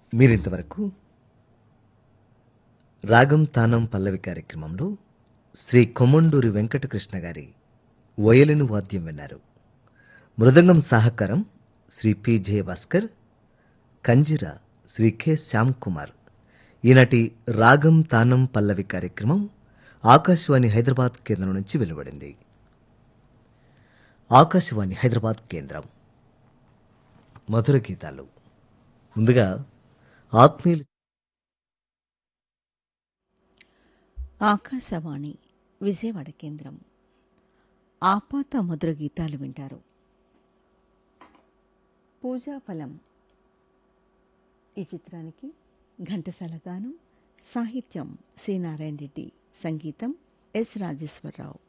మీరింతవరకు రాగం తానం పల్లవి కార్యక్రమంలో శ్రీ కొమండూరి వెంకటకృష్ణ గారి వయలిను వాద్యం విన్నారు మృదంగం సహకారం శ్రీ పి జయభాస్కర్ కంజిర శ్రీ కె శ్యామ్ కుమార్ ఈనాటి రాగం తానం పల్లవి కార్యక్రమం ఆకాశవాణి హైదరాబాద్ కేంద్రం నుంచి వెలువడింది ఆకాశవాణి హైదరాబాద్ కేంద్రం మధుర గీతాలు ముందుగా ఆత్మీయులు ఆకాశవాణి విజయవాడ కేంద్రం ఆపాత మధుర గీతాలు వింటారు పూజాఫలం ఈ చిత్రానికి ఘంటసాల గానం సాహిత్యం సి నారాయణ రెడ్డి సంగీతం ఎస్ రాజేశ్వరరావు